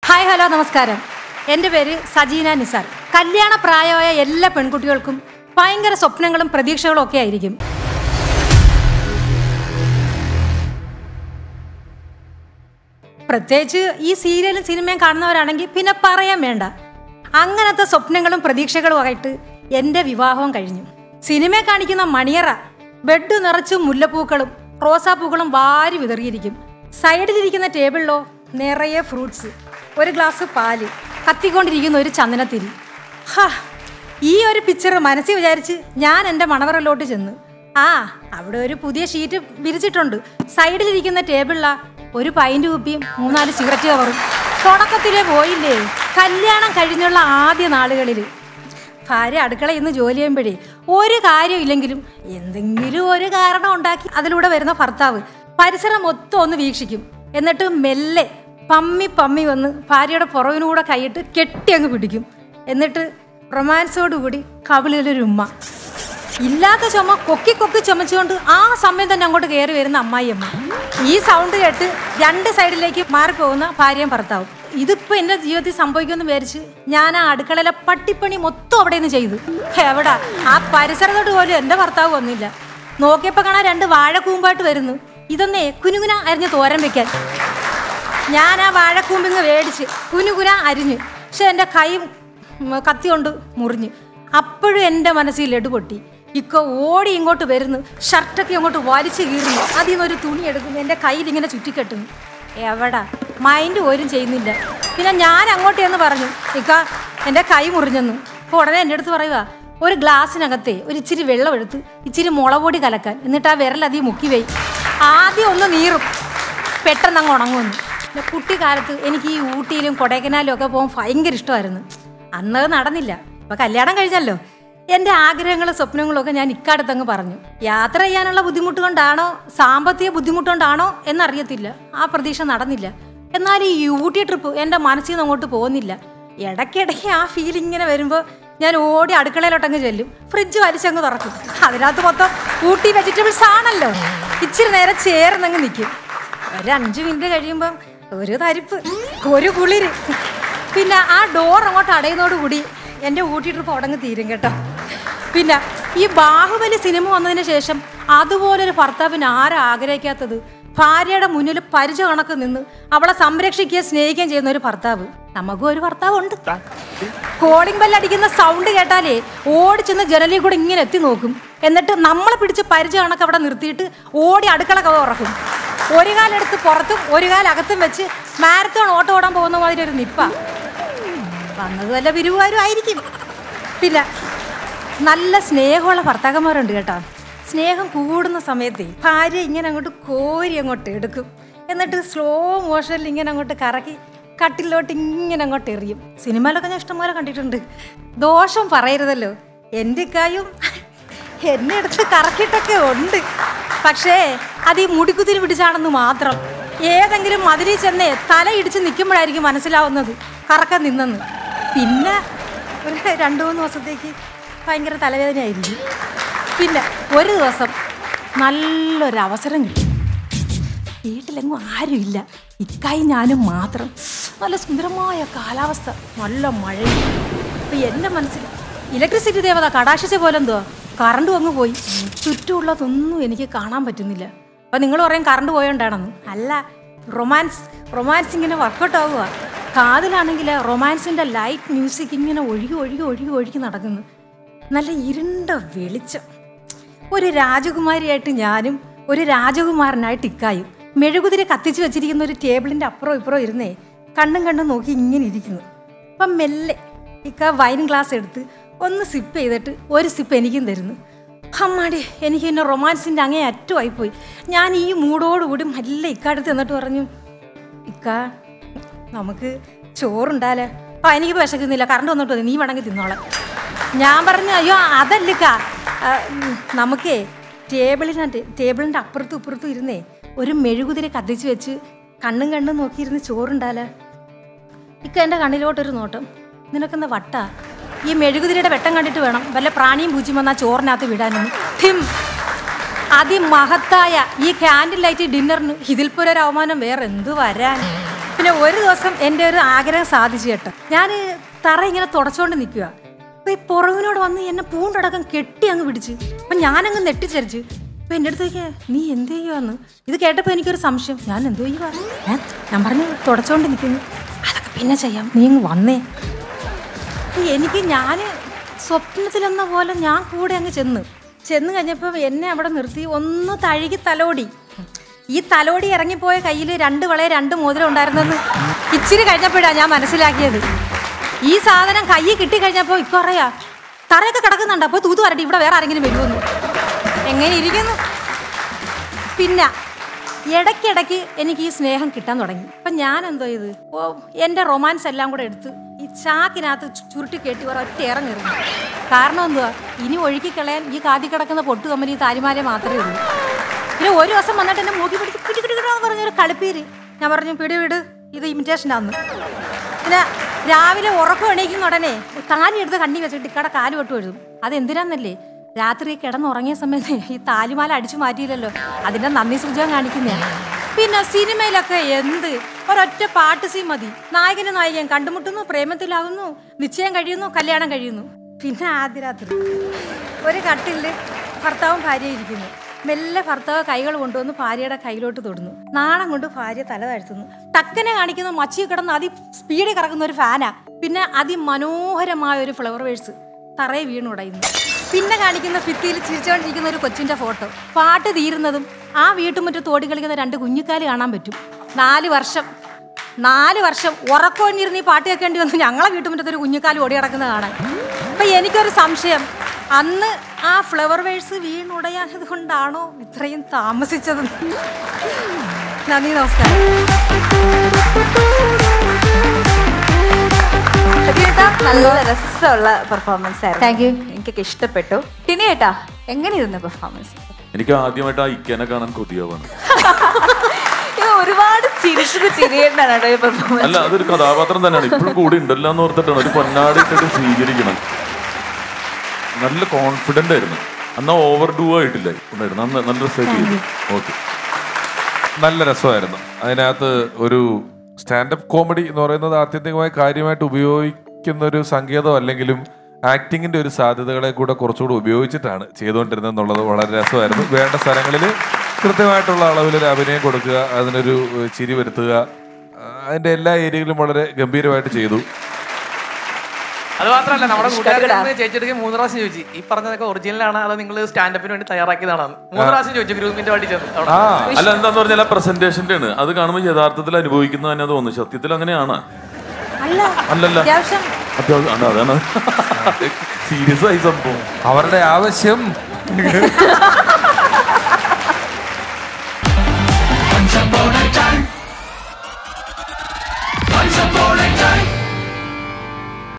Hi hello നമസ്കാരം എൻ്റെ പേര് സജീന നിസാർ കല്യാണ പ്രായമായ എല്ലാ പെൺകുട്ടികൾക്കും ഭയങ്കര സ്വപ്നങ്ങളും പ്രതീക്ഷകളും ഒക്കെ ആയിരിക്കും പ്രത്യേകിച്ച് ഈ സീരിയലും സിനിമയും കാണുന്നവരാണെങ്കിൽ പിന്നെ പറയാൻ വേണ്ട അങ്ങനത്തെ സ്വപ്നങ്ങളും പ്രതീക്ഷകളും ആയിട്ട് എൻ്റെ വിവാഹവും കഴിഞ്ഞു സിനിമയെ കാണിക്കുന്ന മണിയറ ബെഡ് നിറച്ച് മുല്ലപ്പൂക്കളും റോസാപ്പൂക്കളും വാരി വിതറിയിരിക്കും സൈഡിലിരിക്കുന്ന ടേബിളിലോ നിറയെ ഫ്രൂട്ട്സ് ഒരു ഗ്ലാസ് പാല് കത്തിക്കൊണ്ടിരിക്കുന്ന ഒരു ചന്ദനത്തിരി ഹാ ഈ ഒരു പിക്ചർ മനസ്സിൽ വിചാരിച്ച് ഞാൻ എൻ്റെ മണവറയിലോട്ട് ചെന്ന് ആ അവിടെ ഒരു പുതിയ ഷീറ്റ് വിരിച്ചിട്ടുണ്ട് സൈഡിലിരിക്കുന്ന ടേബിളിലാ ഒരു പൈൻ്റ് കുപ്പിയും മൂന്നാല് സിഗരറ്റ് കവറും തുടക്കത്തിലേ പോയില്ലേ കല്യാണം കഴിഞ്ഞുള്ള ആദ്യ നാളുകളിൽ ഭാര്യ അടുക്കളയിൽ നിന്ന് ജോലി ചെയ്യുമ്പോഴേ ഒരു കാര്യമില്ലെങ്കിലും എന്തെങ്കിലും ഒരു കാരണം ഉണ്ടാക്കി അതിലൂടെ വരുന്ന ഭർത്താവ് പരിസരം മൊത്തം ഒന്ന് വീക്ഷിക്കും എന്നിട്ട് മെല്ലെ പമ്മി പമ്മി വന്ന് ഭാര്യയുടെ പുറകിനൂടെ കൈയിട്ട് കെട്ടി അങ്ങ് പിടിക്കും എന്നിട്ട് റൊമാൻസോടുകൂടി കവിളിലൊരു ഉമ്മ ഇല്ലാത്ത ചുമ കൊക്കി കൊക്കി ചുമച്ചുകൊണ്ട് ആ സമയം തന്നെ അങ്ങോട്ട് കയറി വരുന്ന അമ്മായിയമ്മ ഈ സൗണ്ട് കേട്ട് രണ്ട് സൈഡിലേക്ക് മാറിപ്പോകുന്ന ഭാര്യയും ഭർത്താവും ഇതിപ്പോ എന്റെ ജീവിതത്തിൽ സംഭവിക്കുമെന്ന് വിചാരിച്ച് ഞാൻ ആ അടുക്കളയിലെ പട്ടിപ്പണി മൊത്തം അവിടെ നിന്ന് ചെയ്തു എവിടാ ആ പരിസരത്തോട്ട് പോലും എന്റെ ഭർത്താവ് വന്നില്ല നോക്കിയപ്പോ കാണാൻ രണ്ട് വാഴക്കൂമ്പായിട്ട് വരുന്നു ഇതൊന്നേ കുനുകുന അരിഞ്ഞ് തോരൻ വെക്കാൻ ഞാൻ ആ വാഴക്കൂമ്പിങ് മേടിച്ച് കുനുകുന അരിഞ്ഞ് പക്ഷെ എൻ്റെ കൈ ഉം, കത്തി കൊണ്ട് മുറിഞ്ഞ് അപ്പോഴും എൻ്റെ മനസ്സിൽ ലഡു പൊട്ടി ഇക്ക ഓടി ഇങ്ങോട്ട് വരുന്നു ഷർട്ടൊക്കെ അങ്ങോട്ട് വലിച്ചു കീറുന്നു അതിൽ നിന്നൊരു തുണി എടുക്കുന്നു എൻ്റെ കയ്യിൽ ഇങ്ങനെ ചുറ്റിക്കെട്ടുന്നു എവിടാ മൈൻഡ് പോലും ചെയ്യുന്നില്ല പിന്നെ ഞാൻ അങ്ങോട്ട് എന്ന് പറഞ്ഞു ഇക്ക എൻ്റെ കൈ മുറിഞ്ഞെന്നു അപ്പോൾ ഉടനെ എൻ്റെ അടുത്ത് പറയുക ഒരു ഗ്ലാസ്സിനകത്തെ ഒരു ഇച്ചിരി വെള്ളം എടുത്ത് ഇച്ചിരി മുളപൊടി കലക്കാൻ എന്നിട്ട് ആ വിരലധികം മുക്കി വയ്ക്കും ആദ്യം ഒന്ന് നീറും പെട്ടെന്ന് അങ്ങ് ഉണങ്ങുന്നു പിന്നെ കുട്ടിക്കാലത്ത് എനിക്ക് ഈ ഊട്ടിയിലും കൊടൈക്കനാലും ഒക്കെ പോകാൻ ഭയങ്കര ഇഷ്ടമായിരുന്നു അന്ന് അത് നടന്നില്ല ഇപ്പൊ കല്യാണം കഴിഞ്ഞല്ലോ എൻ്റെ ആഗ്രഹങ്ങളും സ്വപ്നങ്ങളും ഒക്കെ ഞാൻ ഇക്കാലത്ത് അങ്ങ് പറഞ്ഞു യാത്ര ചെയ്യാനുള്ള ബുദ്ധിമുട്ട് കൊണ്ടാണോ സാമ്പത്തിക ബുദ്ധിമുട്ട് കൊണ്ടാണോ എന്നറിയത്തില്ല ആ പ്രതീക്ഷ നടന്നില്ല എന്നാൽ ഈ ഊട്ടി ട്രിപ്പ് എൻ്റെ മനസ്സിൽ നിന്ന് അങ്ങോട്ട് പോകുന്നില്ല ഇടയ്ക്കിടയ്ക്ക് ആ ഫീൽ ഇങ്ങനെ വരുമ്പോൾ ഞാൻ ഓടി അടുക്കളയിലോട്ടങ്ങ് ചെല്ലും ഫ്രിഡ്ജ് വലിച്ചങ്ങ് തുറക്കും അതിനകത്ത് മൊത്തം ഊട്ടി വെജിറ്റബിൾസ് ആണല്ലോ ഇച്ചിരി നേരം ചേർന്നങ്ങ് നിൽക്കും ഒരു അഞ്ച് മിനിറ്റ് കഴിയുമ്പം ഒരു തരിപ്പ് ഒരു കുളിര് പിന്നെ ആ ഡോർ അങ്ങോട്ട് അടയുന്നതോടുകൂടി എൻ്റെ ഊട്ടി ട്രിപ്പ് ഉടങ്ങ് തീരും കേട്ടോ പിന്നെ ഈ ബാഹുബലി സിനിമ വന്നതിന് ശേഷം അതുപോലൊരു ഭർത്താവിന് ആരാ ആഗ്രഹിക്കാത്തത് ഭാര്യയുടെ മുന്നിൽ പരിചയ കണക്ക് നിന്ന് അവളെ സംരക്ഷിക്കുകയും സ്നേഹിക്കുകയും ചെയ്യുന്ന ഒരു ഭർത്താവ് നമുക്കും ഒരു ഭർത്താവ് ഉണ്ട് കോളിംഗ് ബെൽ അടിക്കുന്ന സൗണ്ട് കേട്ടാലേ ഓടി ചെന്ന് ജനലിൽ കൂടെ ഇങ്ങനെ എത്തി നോക്കും എന്നിട്ട് നമ്മളെ പിടിച്ച് പരിചയ കണക്ക് അവിടെ നിർത്തിയിട്ട് ഓടി അടുക്കള കഥ ഉറക്കും ഒരു കാലെടുത്ത് പുറത്തും ഒരു കാലകത്തും വെച്ച് മാരത്തോൺ ഓട്ടം ഓടാൻ പോകുന്ന മാതിരി ഒരു നിപ്പ വന്നത് വല്ല വിരുവാരും ആയിരിക്കും പിന്നെ നല്ല സ്നേഹമുള്ള ഭർത്താക്കന്മാരുണ്ട് കേട്ടോ സ്നേഹം കൂടുന്ന സമയത്ത് ഭാര്യ ഇങ്ങനെ അങ്ങോട്ട് കോരി അങ്ങോട്ട് എടുക്കും എന്നിട്ട് സ്ലോ മോഷനിൽ ഇങ്ങനെ അങ്ങോട്ട് കറക്കി കട്ടിലോട്ട് ഇങ്ങനെ അങ്ങോട്ട് എറിയും സിനിമയിലൊക്കെ ഞാൻ ഇഷ്ടംപോലെ കണ്ടിട്ടുണ്ട് ദോഷം പറയരുതല്ലോ എൻ്റെ കായും എന്നെ എടുത്ത് കറക്കിയിട്ടൊക്കെ ഉണ്ട് പക്ഷേ അത് ഈ മുടിക്കുതിരി പിടിച്ചാണെന്ന് മാത്രം ഏതെങ്കിലും മതിലിൽ ചെന്നേ തല ഇടിച്ച് നിൽക്കുമ്പോഴായിരിക്കും മനസ്സിലാവുന്നത് കറക്കാൻ നിന്നെന്ന് പിന്നെ ഒരു രണ്ട് മൂന്ന് ദിവസത്തേക്ക് ഭയങ്കര തലവേദനയായിരിക്കും പിന്നെ ഒരു ദിവസം നല്ലൊരു അവസരം കിട്ടി വീട്ടിലെങ്ങും ആരുമില്ല ഇക്കായി ഞാനും മാത്രം നല്ല സുന്ദരമായ കാലാവസ്ഥ നല്ല മഴയും അപ്പം എൻ്റെ മനസ്സിൽ ഇലക്ട്രിസിറ്റി ദേവത കടാക്ഷിച്ച പോലെ എന്തോ കറണ്ടും അങ്ങ് പോയി ചുറ്റുമുള്ളതൊന്നും എനിക്ക് കാണാൻ പറ്റുന്നില്ല അപ്പം നിങ്ങൾ പറയും കറണ്ട് പോയോണ്ടാണെന്ന് അല്ല റൊമാൻസ് റൊമാൻസ് ഇങ്ങനെ വർക്കൗട്ട് ആവുക കാതിലാണെങ്കിൽ റൊമാൻസിൻ്റെ ലൈറ്റ് മ്യൂസിക് ഇങ്ങനെ ഒഴുകി ഒഴുകി ഒഴുകി ഒഴുകി നടക്കുന്നു നല്ല ഇരുണ്ട വെളിച്ചം ഒരു രാജകുമാരിയായിട്ട് ഞാനും ഒരു രാജകുമാരനായിട്ട് ഇക്കായും മെഴുകുതിരി കത്തിച്ച് വെച്ചിരിക്കുന്ന ഒരു ടേബിളിൻ്റെ അപ്പുറം ഇപ്പുറം ഇരുന്നേ കണ്ണും കണ്ണും നോക്കി ഇങ്ങനെ ഇരിക്കുന്നു അപ്പം മെല്ലെ ഇക്ക വൈൻ ഗ്ലാസ് എടുത്ത് ഒന്ന് സിപ്പ് ചെയ്തിട്ട് ഒരു സിപ്പ് എനിക്കും തരുന്നു അമ്മാടി എനിക്ക് എന്നെ റൊമാൻസിൻ്റെ അങ്ങേ അറ്റമായിപ്പോയി ഞാൻ ഈ മൂടോടുകൂടി മെല്ലെ ഇക്കാടുത്ത് എന്നിട്ട് പറഞ്ഞു ഇക്ക നമുക്ക് ചോറുണ്ടാലേ ആ എനിക്ക് വിശക്കുന്നില്ല കറണ്ട് വന്നിട്ട് മതി, നീ വേണമെങ്കിൽ തിന്നോളാം ഞാൻ പറഞ്ഞു അയ്യോ അതല്ലിക്ക ആ, ഉം, നമുക്കേ ടേബിളിനകത്ത് ടേബിളിൻ്റെ അപ്പുറത്തും ഇപ്പുറത്തും ഇരുന്നേ ഒരു മെഴുകുതിരി കത്തിച്ച് വെച്ച് കണ്ണും കണ്ണും നോക്കിയിരുന്ന് ചോറുണ്ടാലേ ഇക്ക എൻ്റെ കണ്ണിലോട്ടൊരു നോട്ടം നിനക്കെന്താ വട്ട ഈ മെഴുകുതിരിയുടെ വെട്ടം കണ്ടിട്ട് വേണം വല്ല പ്രാണിയും പൂച്ചിയും വന്നാൽ ചോറിനകത്ത് വിടാനൊന്നും ഠിം അതിമഹത്തായ ഈ ക്യാൻഡിൽ ലൈറ്റ് ഡിന്നറിന് ഇതിൽപ്പൊരു അവമാനം വേറെ എന്ത് വരാൻ പിന്നെ ഒരു ദിവസം എൻ്റെ ഒരു ആഗ്രഹം സാധിച്ചു കേട്ടോ ഞാൻ തറ ഇങ്ങനെ തുടച്ചുകൊണ്ട് നിൽക്കുക അപ്പൊ ഈ പുറകിനോട് വന്ന് എന്നെ പൂണ്ടടക്കം കെട്ടി അങ്ങ് പിടിച്ച് അപ്പൊ ഞാനങ്ങ് നെട്ടിച്ചരിച്ച് അപ്പൊ എൻ്റെ അടുത്തേക്ക് നീ എന്ത് ചെയ്യുവാന്ന് ഇത് കേട്ടപ്പോൾ എനിക്കൊരു സംശയം ഞാൻ എന്ത് ചെയ്യുവാ ഏ? ഞാൻ പറഞ്ഞു തുടച്ചുകൊണ്ട് നിൽക്കുന്നു അതൊക്കെ പിന്നെ ചെയ്യാം നീ അങ്ങ് വന്നേ അപ്പൊ എനിക്ക് ഞാൻ സ്വപ്നത്തിലെന്ന പോലെ ഞാൻ കൂടെ അങ്ങ് ചെന്ന് ചെന്ന് കഴിഞ്ഞപ്പോൾ എന്നെ അവിടെ നിർത്തി ഒന്ന് തഴുകി തലോടി ഈ തലോടി ഇറങ്ങിപ്പോയ കയ്യിൽ രണ്ട് വളയെ രണ്ട് മോതിരം ഉണ്ടായിരുന്നെന്ന് ഇച്ചിരി കഴിഞ്ഞപ്പോഴാണ് ഞാൻ മനസ്സിലാക്കിയത് ഈ സാധനം കയ്യിൽ കിട്ടിക്കഴിഞ്ഞപ്പോൾ ഇക്കറിയാ തറയൊക്കെ കിടക്കുന്നുണ്ട് അപ്പോൾ തൂത്ത് വരട്ടെ ഇവിടെ വേറെ ആരെങ്കിലും വരുമെന്ന് എങ്ങനെ ഇരിക്കുന്നു പിന്നെ ഇടയ്ക്കിടയ്ക്ക് എനിക്ക് ഈ സ്നേഹം കിട്ടാൻ തുടങ്ങി അപ്പം ഞാൻ എന്തോ ചെയ്ത് ഓ എൻ്റെ റൊമാൻസ് എല്ലാം കൂടെ എടുത്ത് ഈ ചാക്കിനകത്ത് ചു- ചുരുട്ടി കെട്ടി ഒരൊറ്റ ഇറങ്ങിരുന്നു കാരണം എന്തുവാ ഇനി ഒഴുക്കി കളയാൻ ഈ കാതി കിടക്കുന്ന പൊട്ടു കമ്പനി ഈ താലിമാല മാത്രമേ ഉള്ളൂ പിന്നെ ഒരു ദിവസം വന്നിട്ട് എന്നെ മൂക്കി പിടിച്ച് പിടി പിടി പിടി എന്ന് പറഞ്ഞൊരു കളിപ്പീര് ഞാൻ പറഞ്ഞു പിടി വിട് ഇത് ഇമിറ്റേഷനാന്ന് പിന്നെ രാവിലെ ഉറക്കം എണീക്കുന്ന ഉടനെ താലി എടുത്ത് കണ്ണി വെച്ചിട്ട് ഇക്കടെ കാല് വെട്ടു എഴുതും അത് എന്തിനാന്നല്ലേ രാത്രി കിടന്നുറങ്ങിയ സമയത്ത് ഈ താലിമാല അടിച്ചു മാറ്റിയില്ലല്ലോ അതിന്റെ നന്ദി സൂചകം കാണിക്കുന്നതാണ് പിന്നെ സിനിമയിലൊക്കെ എന്ത് ഒരൊറ്റ പാട്ട് സീൻ മതി നായകനും നായികയും കണ്ടുമുട്ടുന്നു പ്രേമത്തിലാകുന്നു നിശ്ചയം കഴിയുന്നു കല്യാണം കഴിയുന്നു പിന്നെ ആദ്യ രാത്രി ഒരു കട്ടില് ഭർത്താവും ഭാര്യയും ഇരിക്കുന്നു മെല്ലെ ഭർത്താവ് കൈകൾ കൊണ്ടുവന്ന് ഭാര്യയുടെ കയ്യിലോട്ട് തൊടുന്നു നാണം കൊണ്ട് ഭാര്യ തല താഴ്ത്തുന്നു ടക്കനെ കാണിക്കുന്ന മച്ചി കിടന്ന് അതി സ്പീഡിൽ കറക്കുന്ന ഒരു ഫാനാ പിന്നെ അതിമനോഹരമായ ഒരു ഫ്ലവർ വേഴ്സ് തറയെ വീണുടയുന്നു പിന്നെ കാണിക്കുന്ന ഭിത്തിയിൽ ചിരിച്ചുകൊണ്ടിരിക്കുന്ന ഒരു കൊച്ചിന്റെ ഫോട്ടോ പാട്ട് തീരുന്നതും ആ വീട്ടുമുറ്റത്ത് ഓടി കളിക്കുന്ന രണ്ട് കുഞ്ഞിക്കാല് കാണാൻ പറ്റും നാല് വർഷം നാല് വർഷം ഉറക്കൊഴിഞ്ഞിരുന്ന് ഈ പാട്ട് കേൾക്കേണ്ടി വന്നു ഞങ്ങളെ വീട്ടുമുറ്റത്ത് ഒരു കുഞ്ഞിക്കാല് ഓടി കിടക്കുന്നത് കാണാൻ അപ്പൊ എനിക്കൊരു സംശയം അന്ന് ആ ഫ്ലവർ വേഴ്സ് വീണുടയായത് കൊണ്ടാണോ ഇത്രയും താമസിച്ചത് നന്ദി നമസ്കാരം ചേട്ടാ നല്ല രസമുള്ള പെർഫോമൻസ് ആയിരുന്നു Thank you. എനിക്കൊക്കെ ഇഷ്ടപ്പെട്ടു ടിനി ഏട്ടാ എങ്ങനെയിരുന്നു പെർഫോമൻസ് എനിക്ക് ആദ്യമായിട്ട് ആ ഇക്കനെ കാണാൻ കൊതിയാവാണ് ഇത് ഒരുപാട് ചിരിച്ചത് തിരിയേണ്ടാണ് കേട്ടോ ഈ പെർഫോമൻസ് അല്ല അതൊരു കഥാപാത്രം തന്നെയാണ് ഇപ്പോഴും കൂടി ഉണ്ടല്ലോ എന്ന് ഓർത്തിട്ടാണ് ഒരു പൊന്നാടി ഇട്ടിട്ട് സ്വീകരിക്കണം നല്ല കോൺഫിഡന്റ് ആയിരുന്നു എന്നാ ഓവർ ഡൂ ആയിട്ടില്ല ഉണ്ടായിരുന്നു നന്ന- നല്ല രസമായിട്ട് ഓക്കെ നല്ല രസമായിരുന്നു അതിനകത്ത് ഒരു സ്റ്റാൻഡപ്പ് കോമഡി എന്ന് പറയുന്നത് ആത്യന്തികമായി കാര്യമായിട്ട് ഉപയോഗിക്കുന്ന ഒരു സങ്കേതം അല്ലെങ്കിലും ആക്ടിങ്ങിന്റെ ഒരു സാധ്യതകളെ കൂടെ കുറച്ചുകൂടി ഉപയോഗിച്ചിട്ടാണ് ചെയ്തുകൊണ്ടിരുന്നത് എന്നുള്ളത് വളരെ രസമായിരുന്നു വേണ്ട സ്ഥലങ്ങളിൽ കൃത്യമായിട്ടുള്ള അളവിൽ ഒരു അഭിനയം കൊടുക്കുക അതിനൊരു ഏഹ്, ചിരി വരുത്തുക ആ, അതിന്റെ എല്ലാ ഏരിയയിലും വളരെ ഗംഭീരമായിട്ട് ചെയ്തു അത് മാത്രമല്ല നമ്മുടെ കൂട്ടുകാരുടെ ചേച്ചിയെടുക്ക് മൂന്ന് പ്രാവശ്യം ചോദിച്ചു ഈ പറഞ്ഞതൊക്കെ ഒറിജിനൽ ആണ് അതോ നിങ്ങൾ സ്റ്റാൻഡപ്പിന് വേണ്ടി തയ്യാറാക്കിയതാണ് മൂന്ന് പ്രാവശ്യം ചോദിച്ചു ഗ്രൂപ്പിന്റെ വേണ്ടി ചെന്ന് അവിടെ ആ അല്ല എന്താന്ന് പറഞ്ഞാൽ ആ പ്രസന്റേഷന്റെ ആണ് അത് കാണുമ്പോൾ യഥാർത്ഥത്തിൽ അനുഭവിക്കുന്നത് തന്നെ തോന്നുന്നു സത്യത്തിൽ അങ്ങനെയാണ് അല്ല അല്ലല്ല അത്യാവശ്യം അത്യാവശ്യം ആണ്, അതാണ് സീരിയസ് ആയി സംഭവം അവരുടെ ആവശ്യം